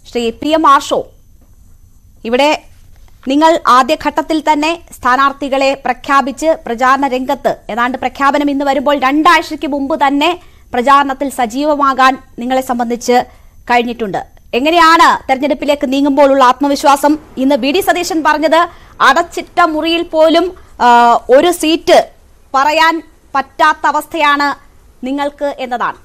Shri P M Arsho ഇവിടെ നിങ്ങൾ ആദ്യഘട്ടത്തിൽ തന്നെ സ്ഥാനാർത്ഥികളെ പ്രഖ്യാപിച്ച് പ്രചാരണ രംഗത്ത് ഏതാണ്ട് പ്രഖ്യാപനം ഇന്ന് വരുമ്പോൾ രണ്ടാഴ്ചയ്ക്ക് മുമ്പ് തന്നെ പ്രചാരണത്തിൽ സജീവമാകാൻ നിങ്ങളെ സംബന്ധിച്ച് കഴിഞ്ഞിട്ടുണ്ട് എങ്ങനെയാണ് തെരഞ്ഞെടുപ്പിലേക്ക് നീങ്ങുമ്പോഴുള്ള ആത്മവിശ്വാസം ഇന്ന് വി ഡി സതീശൻ പറഞ്ഞത് അടച്ചിട്ട മുറിയിൽ പോലും ആ, ഒരു സീറ്റ് പറയാൻ പറ്റാത്ത അവസ്ഥയാണ് നിങ്ങൾക്ക് എന്നതാണ്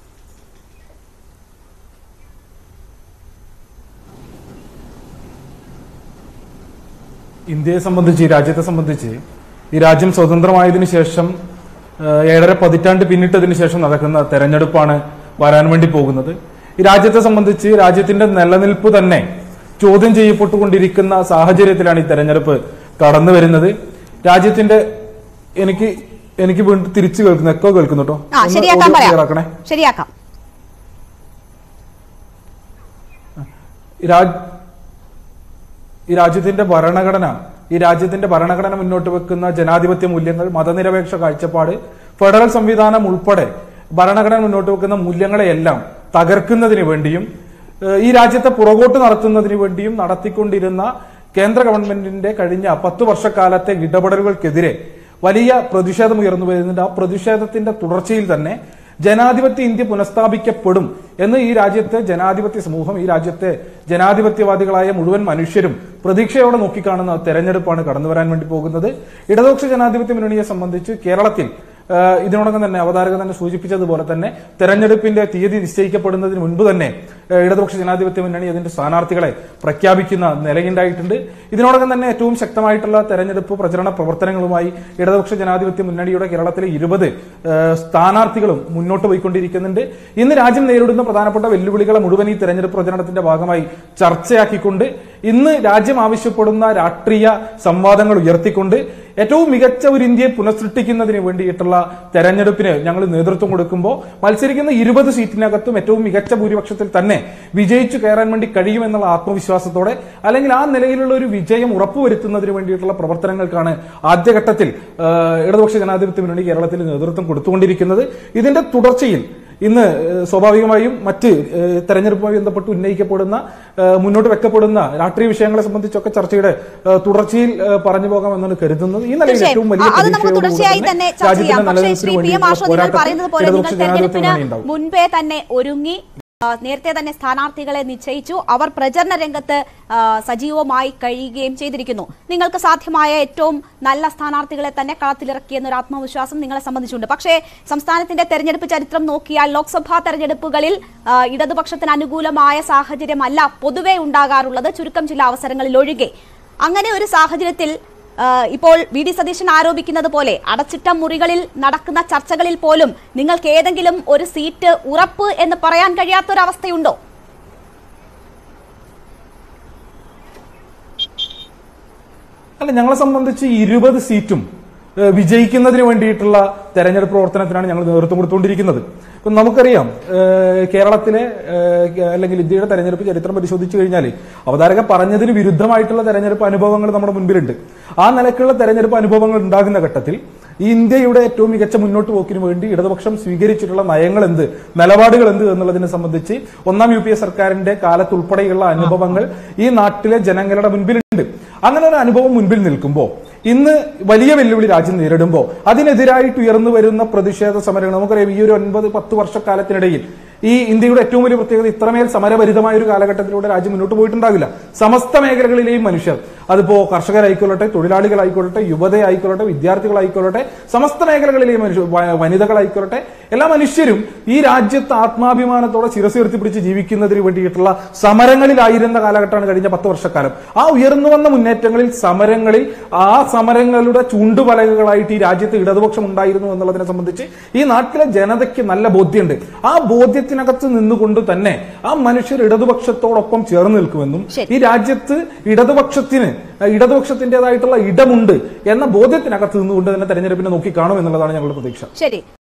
ഇന്ത്യയെ സംബന്ധിച്ച് ഈ രാജ്യത്തെ സംബന്ധിച്ച് ഈ രാജ്യം സ്വതന്ത്രമായതിനു ശേഷം ഏഹ്, ഏഴര പതിറ്റാണ്ട് പിന്നിട്ടതിന് ശേഷം നടക്കുന്ന തെരഞ്ഞെടുപ്പാണ് വരാൻ വേണ്ടി പോകുന്നത് ഈ രാജ്യത്തെ സംബന്ധിച്ച് രാജ്യത്തിന്റെ നിലനിൽപ്പ് തന്നെ ചോദ്യം ചെയ്യപ്പെട്ടുകൊണ്ടിരിക്കുന്ന സാഹചര്യത്തിലാണ് ഈ തെരഞ്ഞെടുപ്പ് കടന്നു വരുന്നത് രാജ്യത്തിന്റെ എനിക്ക് എനിക്ക് വീണ്ടും തിരിച്ചു കേൾക്കുന്നു എക്കോ കേൾക്കുന്നു കേട്ടോ ആ ഒന്ന് ശരിയാക്കാൻ audio clear പറയാം ആക്കണേ ശരിയാക്കാം ഈ രാജ് ഈ രാജ്യത്തിന്റെ ഭരണഘടന ഈ രാജ്യത്തിന്റെ ഭരണഘടന മുന്നോട്ട് വെക്കുന്ന ജനാധിപത്യ മൂല്യങ്ങൾ മതനിരപേക്ഷ കാഴ്ചപ്പാട് ഫെഡറൽ സംവിധാനം ഉൾപ്പെടെ ഭരണഘടന മുന്നോട്ട് വെക്കുന്ന മൂല്യങ്ങളെയെല്ലാം തകർക്കുന്നതിന് വേണ്ടിയും ഏഹ്, ഈ രാജ്യത്തെ പുറകോട്ട് നടത്തുന്നതിന് വേണ്ടിയും നടത്തിക്കൊണ്ടിരുന്ന കേന്ദ്ര ഗവൺമെന്റിന്റെ കഴിഞ്ഞ പത്തു വർഷക്കാലത്തെ ഇടപെടലുകൾക്കെതിരെ വലിയ പ്രതിഷേധം ഉയർന്നു വരുന്നുണ്ട് ആ പ്രതിഷേധത്തിന്റെ തുടർച്ചയിൽ തന്നെ ജനാധിപത്യ ഇന്ത്യ പുനഃസ്ഥാപിക്കപ്പെടും എന്ന് ഈ രാജ്യത്തെ ജനാധിപത്യ സമൂഹം ഈ രാജ്യത്തെ ജനാധിപത്യവാദികളായ മുഴുവൻ മനുഷ്യരും പ്രതീക്ഷയോടെ നോക്കിക്കാണുന്ന തെരഞ്ഞെടുപ്പാണ് കടന്നു വരാൻ വേണ്ടി പോകുന്നത് ഇടതുപക്ഷ ജനാധിപത്യ മുന്നണിയെ സംബന്ധിച്ച് കേരളത്തിൽ ആ, ഇതിനോടകം തന്നെ അവതാരക തന്നെ സൂചിപ്പിച്ചതുപോലെ തന്നെ തെരഞ്ഞെടുപ്പിന്റെ തീയതി നിശ്ചയിക്കപ്പെടുന്നതിന് മുൻപ് തന്നെ ആ, ഇടതുപക്ഷ ജനാധിപത്യ മുന്നണി അതിന്റെ സ്ഥാനാർത്ഥികളെ പ്രഖ്യാപിക്കുന്ന നിലയുണ്ടായിട്ടുണ്ട് ഇതിനോടകം തന്നെ ഏറ്റവും ശക്തമായിട്ടുള്ള തെരഞ്ഞെടുപ്പ് പ്രചരണ പ്രവർത്തനങ്ങളുമായി ഇടതുപക്ഷ ജനാധിപത്യ മുന്നണിയുടെ കേരളത്തിലെ ഇരുപത് സ്ഥാനാർത്ഥികളും മുന്നോട്ട് പോയിക്കൊണ്ടിരിക്കുന്നുണ്ട് ഇന്ന് രാജ്യം നേരിടുന്ന പ്രധാനപ്പെട്ട വെല്ലുവിളികളെ മുഴുവൻ ഈ തെരഞ്ഞെടുപ്പ് പ്രചരണത്തിന്റെ ഭാഗമായി ചർച്ചയാക്കിക്കൊണ്ട് ഇന്ന് രാജ്യം ആവശ്യപ്പെടുന്ന രാഷ്ട്രീയ സംവാദങ്ങൾ ഉയർത്തിക്കൊണ്ട് ഏറ്റവും മികച്ച ഒരു ഇന്ത്യയെ പുനഃസൃഷ്ടിക്കുന്നതിന് വേണ്ടിയിട്ടുള്ള തെരഞ്ഞെടുപ്പിന് ഞങ്ങൾ നേതൃത്വം കൊടുക്കുമ്പോൾ മത്സരിക്കുന്ന ഇരുപത് സീറ്റിനകത്തും ഏറ്റവും മികച്ച ഭൂരിപക്ഷത്തിൽ തന്നെ വിജയിച്ചു കയറാൻ വേണ്ടി കഴിയുമെന്നുള്ള ആത്മവിശ്വാസത്തോടെ അല്ലെങ്കിൽ ആ നിലയിലുള്ള ഒരു വിജയം ഉറപ്പുവരുത്തുന്നതിന് വേണ്ടിയിട്ടുള്ള പ്രവർത്തനങ്ങൾക്കാണ് ആദ്യഘട്ടത്തിൽ ആ, ഇടതുപക്ഷ ജനാധിപത്യ മുന്നണി കേരളത്തിൽ നേതൃത്വം കൊടുത്തുകൊണ്ടിരിക്കുന്നത് ഇതിന്റെ തുടർച്ചയിൽ ഇന്ന് ഏഹ്, സ്വാഭാവികമായും മറ്റ് ഏഹ്, തെരഞ്ഞെടുപ്പുമായി ബന്ധപ്പെട്ട് ഉന്നയിക്കപ്പെടുന്ന ഏഹ്, മുന്നോട്ട് വെക്കപ്പെടുന്ന രാഷ്ട്രീയ വിഷയങ്ങളെ സംബന്ധിച്ചൊക്കെ ചർച്ചയുടെ ഏഹ്, തുടർച്ചയിൽ ഏഹ്, പറഞ്ഞു പോകാമെന്നാണ് കരുതുന്നത് ഈ നിലയിൽ ഏറ്റവും വലിയ തീർച്ചയായും അത് നമുക്ക് പ്രതീക്ഷയോടുകൂടി തുടർച്ചയായി തന്നെ ചർച്ച രാജ്യത്തിന്റെ ചെയ്യാം പക്ഷേ നിലനിൽപ്പിന് ശ്രീ പി എം വേണ്ടിയിട്ടുള്ള ആഷോ നിങ്ങൾ പോരാട്ടത്തിൽ പറയുന്നത് പോലെ നിങ്ങൾ ഇടതുപക്ഷ ജനാധിപത്യ തെരഞ്ഞെടുപ്പിന് മുന്നണി ഉണ്ടാവും. മുൻപേ തന്നെ ഒരുങ്ങി ആ, നേരത്തെ തന്നെ സ്ഥാനാർത്ഥികളെ നിശ്ചയിച്ചു അവർ പ്രചരണ രംഗത്ത് ആ, സജീവമായി കഴിയുകയും ചെയ്തിരിക്കുന്നു നിങ്ങൾക്ക് സാധ്യമായ ഏറ്റവും നല്ല സ്ഥാനാർത്ഥികളെ തന്നെ കളത്തിലിറക്കിയെന്നൊരു ആത്മവിശ്വാസം നിങ്ങളെ സംബന്ധിച്ചുണ്ട് പക്ഷേ സംസ്ഥാനത്തിന്റെ തെരഞ്ഞെടുപ്പ് ചരിത്രം നോക്കിയാൽ ലോക്സഭാ തെരഞ്ഞെടുപ്പുകളിൽ ആ, ഇടതുപക്ഷത്തിന് അനുകൂലമായ സാഹചര്യമല്ല പൊതുവെ ഉണ്ടാകാറുള്ളത് ചുരുക്കം ചില അവസരങ്ങളിൽ ഒഴികെ അങ്ങനെ ഒരു സാഹചര്യത്തിൽ ആ, ഇപ്പോൾ വി ഡി സതീശൻ ആരോപിക്കുന്നത് പോലെ അടച്ചിട്ട മുറികളിൽ നടക്കുന്ന ചർച്ചകളിൽ പോലും നിങ്ങൾക്ക് ഏതെങ്കിലും ഒരു സീറ്റ് ഉറപ്പ് എന്ന് പറയാൻ കഴിയാത്തൊരവസ്ഥയുണ്ടോ അല്ല ഞങ്ങളെ സംബന്ധിച്ച് ഇരുപത് സീറ്റും ഏഹ്, വിജയിക്കുന്നതിന് വേണ്ടിയിട്ടുള്ള തെരഞ്ഞെടുപ്പ് പ്രവർത്തനത്തിനാണ് ഞങ്ങൾ നേതൃത്വം കൊടുത്തുകൊണ്ടിരിക്കുന്നത് ഇപ്പം നമുക്കറിയാം ഏഹ്, കേരളത്തിലെ ഏഹ്, അല്ലെങ്കിൽ ഇന്ത്യയുടെ തെരഞ്ഞെടുപ്പ് ചരിത്രം പരിശോധിച്ചു കഴിഞ്ഞാൽ അവതാരക പറഞ്ഞതിന് വിരുദ്ധമായിട്ടുള്ള തെരഞ്ഞെടുപ്പ് അനുഭവങ്ങൾ നമ്മുടെ മുൻപിലുണ്ട് ആ നിലക്കുള്ള തെരഞ്ഞെടുപ്പ് അനുഭവങ്ങൾ ഉണ്ടാകുന്ന ഘട്ടത്തിൽ ഈ ഇന്ത്യയുടെ ഏറ്റവും മികച്ച മുന്നോട്ട് പോക്കിന് വേണ്ടി ഇടതുപക്ഷം സ്വീകരിച്ചിട്ടുള്ള നയങ്ങൾ എന്ത് നിലപാടുകൾ എന്ത് എന്നുള്ളതിനെ സംബന്ധിച്ച് ഒന്നാം യു പി എ സർക്കാരിന്റെ കാലത്തുൾപ്പെടെയുള്ള അനുഭവങ്ങൾ ഈ നാട്ടിലെ ജനങ്ങളുടെ മുൻപിലുണ്ട് അങ്ങനെ ഒരു അനുഭവം മുൻപിൽ നിൽക്കുമ്പോൾ ഇന്ന് വലിയ വെല്ലുവിളി രാജ്യം നേരിടുമ്പോൾ അതിനെതിരായിട്ട് ഉയർന്നു വരുന്ന പ്രതിഷേധ സമരങ്ങൾ നമുക്കറിയാം ഈ ഒരു ഒൻപത് പത്ത് വർഷക്കാലത്തിനിടയിൽ ഈ ഇന്ത്യയുടെ ഏറ്റവും വലിയ പ്രത്യേകത ഇത്രമേൽ സമരഭരിതമായ ഒരു കാലഘട്ടത്തിലൂടെ രാജ്യം മുന്നോട്ട് പോയിട്ടുണ്ടാകില്ല സമസ്ത മേഖലകളിലെയും മനുഷ്യർ അതിപ്പോ കർഷകരായിക്കൊള്ളട്ടെ തൊഴിലാളികളായിക്കൊള്ളട്ടെ യുവതയായിക്കൊള്ളട്ടെ വിദ്യാർത്ഥികളായിക്കൊള്ളട്ടെ സമസ്ത മേഖലകളിലെയും മനുഷ്യർ വ- വനിതകളായിക്കൊള്ളട്ടെ എല്ലാ മനുഷ്യരും ഈ രാജ്യത്ത് ആത്മാഭിമാനത്തോടെ ശിരസുയർത്തി പിടിച്ച് ജീവിക്കുന്നതിന് വേണ്ടിയിട്ടുള്ള സമരങ്ങളിലായിരുന്ന കാലഘട്ടമാണ് കഴിഞ്ഞ പത്ത് വർഷക്കാലം ആ ഉയർന്നു വന്ന മുന്നേറ്റങ്ങളിൽ സമരങ്ങളിൽ ആ സമരങ്ങളുടെ ചൂണ്ടുപലകകളായിട്ട് ഈ രാജ്യത്ത് ഇടതുപക്ഷം ഉണ്ടായിരുന്നു എന്നുള്ളതിനെ സംബന്ധിച്ച് ഈ നാട്ടിലെ ജനതയ്ക്ക് നല്ല ബോധ്യമുണ്ട് ആ ബോധ്യത്തിനകത്ത് നിന്നുകൊണ്ട് തന്നെ ആ മനുഷ്യർ ഇടതുപക്ഷത്തോടൊപ്പം ചേർന്ന് നിൽക്കുമെന്നും ശരി. ഈ രാജ്യത്ത് ഇടതുപക്ഷത്തിന് ഇടതുപക്ഷത്തിന്റേതായിട്ടുള്ള ഇടമുണ്ട് എന്ന ബോധ്യത്തിനകത്ത് നിന്നുകൊണ്ട് തന്നെ തെരഞ്ഞെടുപ്പിനെ നോക്കി കാണും എന്നുള്ളതാണ് ഞങ്ങളുടെ പ്രതീക്ഷ ശരി